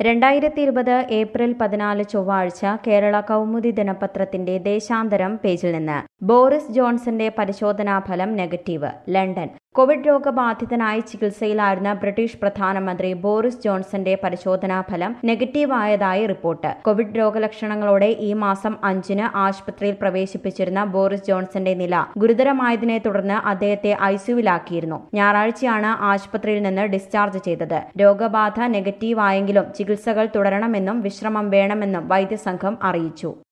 രണ്ടായിരത്തി ഇരുപത് ഏപ്രിൽ പതിനാല് ചൊവ്വാഴ്ച കേരള കൗമുദി ദിനപത്രത്തിന്റെ ദേശാന്തരം പേജിൽ നിന്ന് ബോറിസ് ജോൺസന്റെ പരിശോധനാ ഫലം നെഗറ്റീവ് ലണ്ടൻ കോവിഡ് രോഗബാധിതനായി ചികിത്സയിലായിരുന്ന ബ്രിട്ടീഷ് പ്രധാനമന്ത്രി ബോറിസ് ജോൺസന്റെ പരിശോധനാ ഫലം നെഗറ്റീവായതായി റിപ്പോർട്ട് കോവിഡ് രോഗലക്ഷണങ്ങളോടെ ഈ മാസം അഞ്ചിന് ആശുപത്രിയിൽ പ്രവേശിപ്പിച്ചിരുന്ന ബോറിസ് ജോൺസന്റെ നില ഗുരുതരമായതിനെ തുടർന്ന് അദ്ദേഹത്തെ ഐസിയുവിലാക്കിയിരുന്നു ഞായറാഴ്ചയാണ് ആശുപത്രിയിൽ നിന്ന് ഡിസ്ചാർജ് ചെയ്തത് രോഗബാധ നെഗറ്റീവായെങ്കിലും ചികിത്സകൾ തുടരണമെന്നും വിശ്രമം വേണമെന്നും വൈദ്യസംഘം അറിയിച്ചു